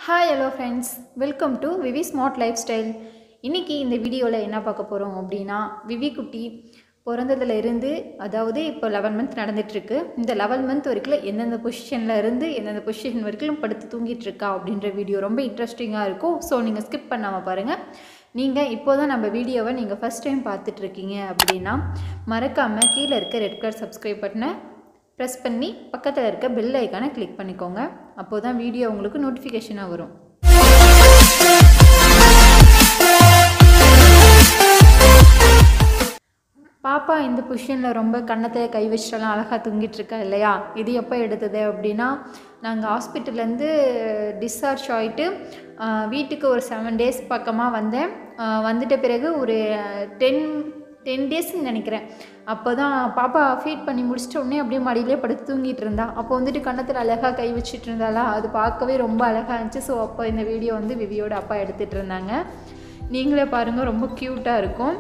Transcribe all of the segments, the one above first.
hi hello friends welcome to VV smart lifestyle இன்றைக்கி இந்த வீடியோவில் என்ன பார்க்க போகிறோம் அப்படின்னா விவி குட்டி பிறந்ததுல இருந்து அதாவது இப்போ லெவன் மந்த் நடந்துகிட்ருக்கு இந்த லெவன் மந்த் வரைக்கும் எந்தெந்த பொசிஷனில் இருந்து எந்தெந்த பொசிஷன் வரைக்கும் படுத்து தூங்கிட்டு இருக்கா அப்படின்ற வீடியோ ரொம்ப இன்ட்ரெஸ்டிங்காக இருக்கும் ஸோ நீங்கள் ஸ்கிப் பண்ணாமல் பாருங்கள் நீங்கள் இப்போ தான் நம்ம வீடியோவை நீங்கள் ஃபஸ்ட் டைம் பார்த்துட்ருக்கீங்க அப்படின்னா மறக்காமல் கீழே இருக்க ரெட் கலர் சப்ஸ்கிரைப் பட்டனை ப்ரெஸ் பண்ணி பக்கத்தில் இருக்க பெல் ஐக்கானை கிளிக் பண்ணிக்கோங்க அப்போ தான் வீடியோ உங்களுக்கு நோட்டிஃபிகேஷனாக வரும் பாப்பா இந்த பொசிஷனில் ரொம்ப கன்னத்தை கை வச்சுட்டெல்லாம் அழகாக தூங்கிட்டு இருக்கா இல்லையா இது எப்போ எடுத்தது அப்படின்னா நாங்கள் ஹாஸ்பிட்டல்லேருந்து டிஸ்சார்ஜ் ஆகிட்டு வீட்டுக்கு ஒரு செவன் டேஸ் பக்கமாக வந்தேன் ஆஹ் வந்துட்ட பிறகு ஒரு டென் டென் டேஸ்ன்னு நினைக்கிறேன் அப்போ தான் பாப்பா ஃபீட் பண்ணி முடிச்சிட்ட உடனே அப்படியே மடியிலே படுத்து தூங்கிட்டு இருந்தா அப்போ வந்துட்டு கன்னத்தில் அழகாக கை வச்சுட்டு இருந்தாளா அது பார்க்கவே ரொம்ப அழகாக இருந்துச்சு ஸோ அப்போ இந்த வீடியோ வந்து விவியோட அப்பா எடுத்துகிட்டு இருந்தாங்க நீங்களே பாருங்கள் ரொம்ப க்யூட்டாக இருக்கும்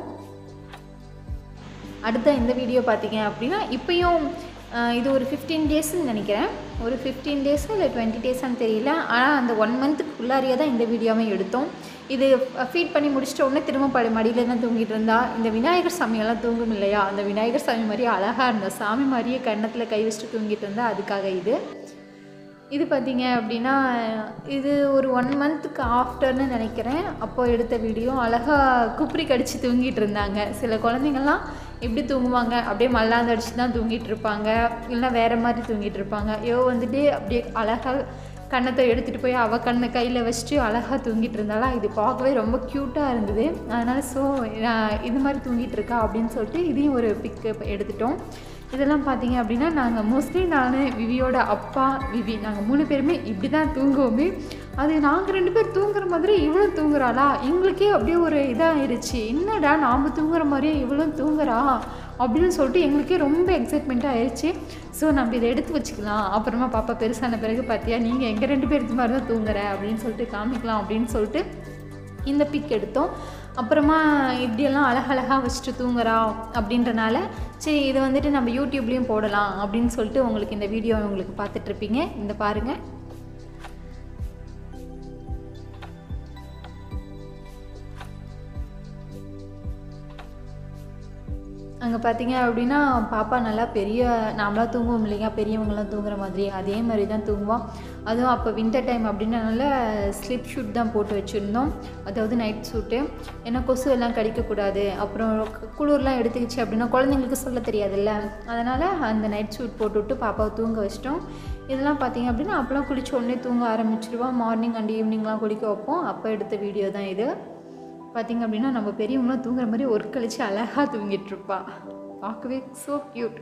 அடுத்த இந்த வீடியோ பார்த்தீங்க அப்படின்னா இப்போயும் அஹ், இது ஒரு ஃபிஃப்டீன் டேஸ்ன்னு நினைக்கிறேன் ஒரு ஃபிஃப்டீன் டேஸோ இல்லை டுவெண்ட்டி டேஸான்னு தெரியல ஆனால் அந்த ஒன் மந்த்துக்குள்ளாரியே தான் இந்த வீடியோவை எடுத்தோம் இது ஃபீட் பண்ணி முடிச்சிட்ட உடனே திரும்ப பழைய மடியில் தான் தூங்கிட்டு இருந்தா இந்த விநாயகர் சாமியெல்லாம் தூங்கும் இல்லையா அந்த விநாயகர் சாமி மாதிரியே அழகாக இருந்தா சாமி மாதிரியே கன்னத்தில் கை வச்சுட்டு தூங்கிட்டு இருந்தா அதுக்காக இது இது பார்த்தீங்க அப்படின்னா இது ஒரு ஒன் மந்த்துக்கு ஆஃப்டர்னு நினைக்கிறேன் அப்போ எடுத்த வீடியோ அழகாக குப்பரி கடிச்சு தூங்கிட்டு இருந்தாங்க சில குழந்தைங்கள்லாம் எப்படி தூங்குவாங்க அப்படியே மல்லாந்து அடிச்சு தான் தூங்கிட்டு இருப்பாங்க இல்லைன்னா வேறு மாதிரி தூங்கிட்டு இருப்பாங்க ஐயோ வந்துட்டு அப்படியே அழகாக கன்னத்தை எடுத்துகிட்டு போய் அவள் கண்ணை கையில் வச்சுட்டு அழகாக தூங்கிட்டு இருந்தாளா இது பார்க்கவே ரொம்ப க்யூட்டாக இருந்தது அதனால் ஸோ இது மாதிரி தூங்கிட்டு இருக்கா அப்படின்னு சொல்லிட்டு இதையும் ஒரு பிக்கு எடுத்துட்டோம் இதெல்லாம் பார்த்தீங்க அப்படின்னா நாங்கள் மோஸ்ட்லி நான் விவியோட அப்பா விவி நாங்கள் மூணு பேருமே இப்படி தான் தூங்குவோமே அது நாங்கள் ரெண்டு பேர் தூங்குற மாதிரி இவளும் தூங்குறாளா எங்களுக்கே அப்படியே ஒரு இதாகிருச்சு என்னடா நாம் தூங்குற மாதிரியே இவளும் தூங்குறா அப்படின்னு சொல்லிட்டு எங்களுக்கே ரொம்ப எக்ஸைட்மெண்ட்டாக ஆயிடுச்சு ஸோ நம்ம இதை எடுத்து வச்சுக்கலாம் அப்புறமா பாப்பா பெருசான பிறகு பார்த்தியா நீங்கள் எங்கள் ரெண்டு பேர் இது மாதிரி தான் தூங்குற அப்படின்னு சொல்லிட்டு காமிக்கலாம் அப்படின்னு சொல்லிட்டு இந்த பிக் எடுத்தோம் அப்புறமா இப்படியெல்லாம் அழகழகாக வச்சுட்டு தூங்குறா அப்படின்றனால சரி இதை வந்துட்டு நம்ம யூடியூப்லேயும் போடலாம் அப்படின்னு சொல்லிட்டு உங்களுக்கு இந்த வீடியோ உங்களுக்கு பார்த்துட்ருப்பீங்க இந்த பாருங்கள் அங்கே பார்த்தீங்க அப்படின்னா பாப்பா நல்லா பெரிய நாமளாக தூங்குவோம் இல்லைங்க பெரியவங்களாம் தூங்குற மாதிரி அதே மாதிரி தான் தூங்குவோம் அதுவும் அப்போ வின்டர் டைம் அப்படின்றனால ஸ்லிப் ஷூட் தான் போட்டு வச்சுருந்தோம் அதாவது நைட் சூட்டு ஏன்னா கொசு எல்லாம் கடிக்கக்கூடாது அப்புறம் குளிர்லாம் எடுத்துக்கிச்சு அப்படின்னா குழந்தைங்களுக்கு சொல்ல தெரியாதுல்ல அதனால் அந்த நைட் சூட் போட்டுவிட்டு பாப்பாவை தூங்க வச்சிட்டோம் இதெல்லாம் பார்த்தீங்க அப்படின்னா அப்போலாம் குளிச்ச உடனே தூங்க ஆரம்பிச்சிருவோம் மார்னிங் அண்ட் ஈவினிங்லாம் குளிக்க வைப்போம் அப்போ எடுத்த வீடியோ தான் இது பார்த்திங்க அப்படின்னா நம்ம பெரியவங்களாம் தூங்குற மாதிரி ஒரு கழிச்சு அழகாக தூங்கிட்டு இருப்பா பார்க்கவே ஸோ க்யூட்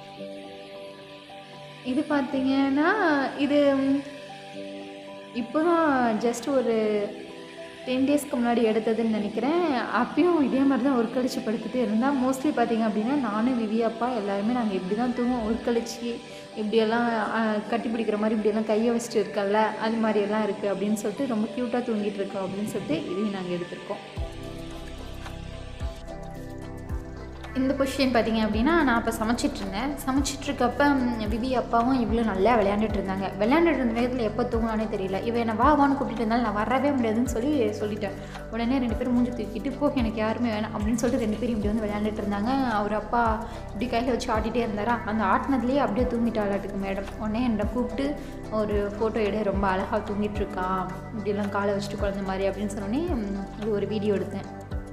இது பார்த்தீங்கன்னா இது இப்போ தான் ஜஸ்ட் ஒரு டென் டேஸ்க்கு முன்னாடி எடுத்ததுன்னு நினைக்கிறேன் அப்பயும் இதே மாதிரி தான் ஒரு கழிச்சு படுத்துட்டு இருந்தால் மோஸ்ட்லி பார்த்தீங்க அப்படின்னா நானும் விவியாப்பா எல்லாருமே நாங்கள் இப்படி தான் தூங்குவோம் ஒரு கழிச்சு இப்படியெல்லாம் அஹ், கட்டி பிடிக்கிற மாதிரி இப்படியெல்லாம் கையை வச்சுட்டு இருக்கல்ல அது மாதிரியெல்லாம் இருக்குது அப்படின்னு சொல்லிட்டு ரொம்ப க்யூட்டாக தூங்கிட்டு இருக்கோம் அப்படின்னு சொல்லிட்டு இதையும் நாங்கள் எடுத்திருக்கோம் இந்த பொசிஷன் பார்த்தீங்க அப்படின்னா நான் அப்போ சமைச்சிட்டு இருந்தேன் சமைச்சிட்டு இருக்கப்ப ம், விவி அப்பாவும் இவ்வளோ நல்லா விளையாண்டுட்டு இருந்தாங்க விளையாண்டுட்டு இருந்த நேரத்தில் எப்போ தூங்கினானே தெரியல இவன் என்னை வா வான்னு கூப்பிட்டு இருந்தாலும் நான் வரவே முடியாதுன்னு சொல்லி சொல்லிட்டேன் உடனே ரெண்டு பேரும் மூஞ்சி தூக்கிட்டு போ எனக்கு யாருமே வேணாம் அப்படின்னு சொல்லிட்டு ரெண்டு பேரும் இப்படி வந்து விளையாண்டுட்டு இருந்தாங்க அவர் அப்பா இப்படி கையில் வச்சு ஆட்டிகிட்டே இருந்தாரா அந்த ஆட்டினதுலேயே அப்படியே தூங்கிட்டாளாட்டுக்கு மேடம் உடனே என்னை கூப்பிட்டு ஒரு ஃபோட்டோ எடு ரொம்ப அழகாக தூங்கிட்டு இருக்கா இப்படியெல்லாம் காலை வச்சுட்டு குழந்த மாதிரி அப்படின்னு சொன்னோடனே ம், அது ஒரு வீடியோ எடுத்தேன்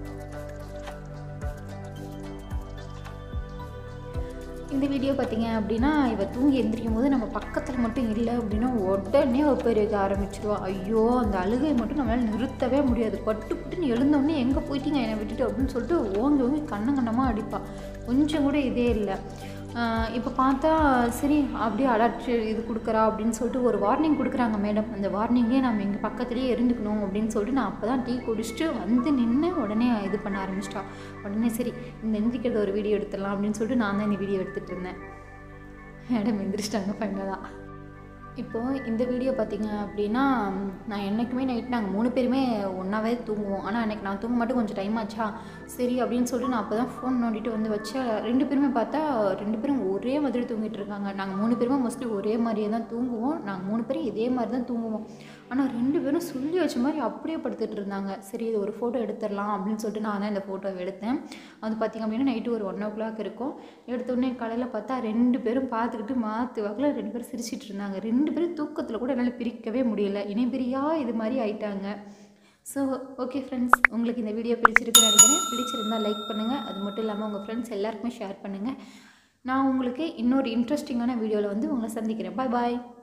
இந்த வீடியோ பார்த்தீங்க அப்படின்னா இவ தூங்கி எந்திரிக்கும் போது நம்ம பக்கத்தில் மட்டும் இல்லை அப்படின்னா உடனே ஒரு பேர் வைக்க ஆரம்பிச்சிருவா ஐயோ அந்த அழுகை மட்டும் நம்மளால் நிறுத்தவே முடியாது பட்டு பட்டுன்னு எழுந்தோடனே எங்கே போயிட்டீங்க என்னை விட்டுட்டு அப்படின்னு சொல்லிட்டு ஓங்கி ஓங்கி கண்ணங்கண்ணமாக அடிப்பா கொஞ்சம் கூட இதே இல்லை இப்போ பார்த்தா சரி அப்படியே அலர்ட் இது கொடுக்குறா அப்படின்னு சொல்லிட்டு ஒரு வார்னிங் கொடுக்குறாங்க மேடம் அந்த வார்னிங்கே நம்ம எங்கள் பக்கத்துலேயே இருந்துக்கணும் அப்படின்னு சொல்லிட்டு நான் அப்போ தான் டீ குடிச்சிட்டு வந்து நின்று உடனே இது பண்ண ஆரம்பிச்சிட்டா உடனே சரி இந்த எந்திரிக்கிறத ஒரு வீடியோ எடுத்துடலாம் அப்படின்னு சொல்லிட்டு நான் தான் இந்த வீடியோ எடுத்துகிட்டு இருந்தேன் மேடம் எந்திரிச்சிட்டாங்க ஃபைனலாக இப்போது இந்த வீடியோ பார்த்தீங்க அப்படின்னா நான் என்றைக்குமே நைட் நாங்கள் மூணு பேருமே ஒன்றாவே தூங்குவோம் ஆனால் அன்றைக்கி நான் தூங்க மட்டும் கொஞ்சம் டைம் ஆச்சா சரி அப்படின்னு சொல்லிட்டு நான் அப்போ தான் ஃபோன் நோண்டிட்டு வந்து வச்சேன் ரெண்டு பேருமே பார்த்தா ரெண்டு பேரும் ஒரே மாதிரி தூங்கிட்டு இருக்காங்க நாங்கள் மூணு பேருமே மோஸ்ட்லி ஒரே மாதிரியே தான் தூங்குவோம் நாங்கள் மூணு பேரும் இதே மாதிரி தான் தூங்குவோம் ஆனால் ரெண்டு பேரும் சொல்லி வச்ச மாதிரி அப்படியே படுத்துட்டு இருந்தாங்க சரி இது ஒரு ஃபோட்டோ எடுத்துடலாம் அப்படின்னு சொல்லிட்டு நான் தான் இந்த ஃபோட்டோவை எடுத்தேன் அது பார்த்திங்க அப்படின்னா நைட்டு ஒரு ஒன் ஓ கிளாக் இருக்கும் எடுத்தோடனே காலையில் பார்த்தா ரெண்டு பேரும் பார்த்துக்கிட்டு மாற்று வாக்கில் ரெண்டு பேரும் சிரிச்சிட்டு இருந்தாங்க ரெண்டு பேரும் தூக்கத்தில் கூட என்னால் பிரிக்கவே முடியல இணைபிரியா இது மாதிரி ஆயிட்டாங்க ஸோ ஓகே ஃப்ரெண்ட்ஸ் உங்களுக்கு இந்த வீடியோ பிடிச்சிருக்குன்னு நினைக்கிறேன் பிடிச்சிருந்தால் லைக் பண்ணுங்கள் அது மட்டும் இல்லாமல் உங்கள் ஃப்ரெண்ட்ஸ் எல்லாருக்குமே ஷேர் பண்ணுங்கள் நான் உங்களுக்கு இன்னொரு இன்ட்ரெஸ்டிங்கான வீடியோவில் வந்து உங்களை சந்திக்கிறேன் பாய் பாய்